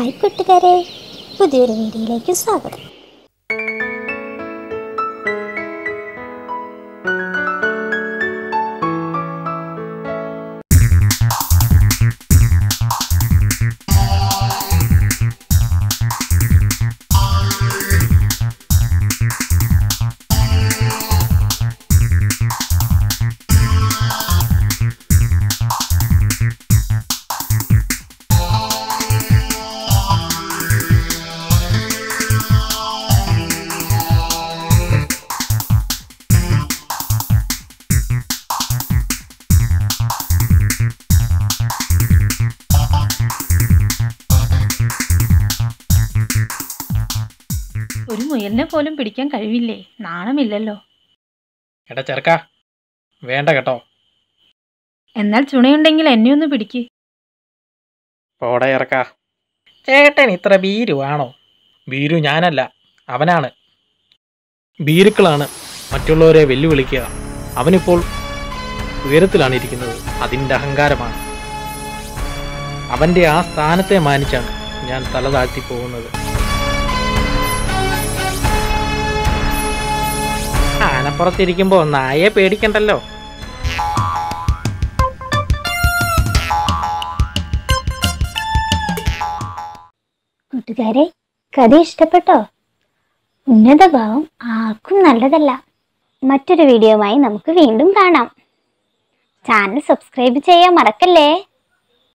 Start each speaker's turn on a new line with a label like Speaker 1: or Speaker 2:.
Speaker 1: hi കൂട്ടുകാരെ പുതിയൊരു വീഡിയോയിലേക്ക് സ്വാഗതം
Speaker 2: ഒരു മുയലിനെ പോലും പിടിക്കാൻ കഴിവില്ലേ നാണമില്ലല്ലോ
Speaker 3: എടാ ചെറുക്ക വേണ്ട കേട്ടോ
Speaker 2: എന്നാൽ ചുണയുണ്ടെങ്കിൽ എന്നെ ഒന്ന് പിടിക്ക്
Speaker 3: പോടെ ഇറക്ക ചേട്ടൻ ഇത്ര ഭീരുവാണോ ഭീരു ഞാനല്ല അവനാണ് ഭീരുക്കളാണ് മറ്റുള്ളവരെ വെല്ലുവിളിക്കുക അവനിപ്പോൾ ഉയരത്തിലാണ് ഇരിക്കുന്നത് അതിൻ്റെ അഹങ്കാരമാണ് അവൻ്റെ ആ സ്ഥാനത്തെ മാനിച്ചാണ് ഞാൻ തല താഴ്ത്തി പോകുന്നത് ആനപ്പുറത്തിരിക്കുമ്പോൾ നായയെ പേടിക്കണ്ടല്ലോ
Speaker 1: കൂട്ടുകാരെ കഥ ഇഷ്ടപ്പെട്ടോ ഉന്നതഭാവം ആർക്കും നല്ലതല്ല മറ്റൊരു വീഡിയോയുമായി നമുക്ക് വീണ്ടും കാണാം ചാനൽ സബ്സ്ക്രൈബ് ചെയ്യാൻ മറക്കല്ലേ